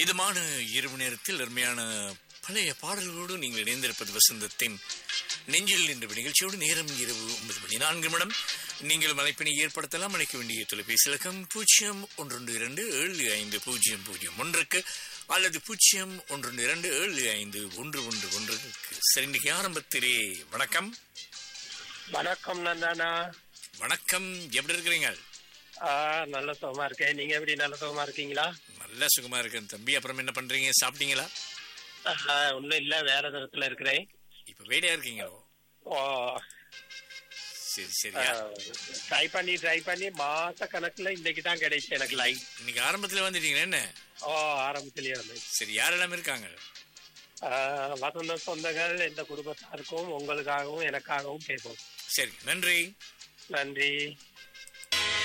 இதமான இரவு நேரத்தில் அருமையான பழைய பாடல்களோடு நீங்கள் இணைந்திருப்பது வசந்தத்தின் நெஞ்சில் என்ற நிகழ்ச்சியோடு நேரம் இரவு ஒன்பது மணி நான்கு நிமிடம் நீங்கள் அழைப்பினை ஏற்படுத்தலாம் அழைக்க வேண்டிய தொலைபேசி இலக்கம் பூஜ்ஜியம் ஒன்று இரண்டு ஏழு ஐந்து பூஜ்ஜியம் பூஜ்ஜியம் ஒன்றுக்கு அல்லது பூஜ்ஜியம் ஒன்று இரண்டு ஏழு ஐந்து ஒன்று ஒன்று ஒன்றுக்கு சரி இன்னைக்கு ஆரம்பத்திலே வணக்கம் வணக்கம் நந்தானா வணக்கம் எப்படி இருக்கிறீங்க ஆ நல்ல சுகமா இருக்கேன் நீங்க எப்படி நல்ல சுகமா இருக்கீங்களா நல்ல சுகமா இருக்கேன் தம்பி அப்புறம் என்ன பண்றீங்க சாப்பிட்டீங்களா ஆ, ஒண்ணும் இல்ல வேற தரத்துல இருக்கிறேன் இப்ப வேலையா இருக்கீங்களோ ஓ சரி சரியா ட்ரை பண்ணி ட்ரை பண்ணி மாச கணக்குல இன்னைக்கு தான் கிடைச்சு எனக்கு லைன் இன்னைக்கு ஆரம்பத்துல வந்துட்டீங்க என்ன ஓ ஆரம்பத்திலேயே வந்து சரி யாரெல்லாம் இருக்காங்க வசந்த சொந்தங்கள் எந்த குடும்பத்தாருக்கும் உங்களுக்காகவும் எனக்காகவும் கேட்போம் சரி நன்றி நன்றி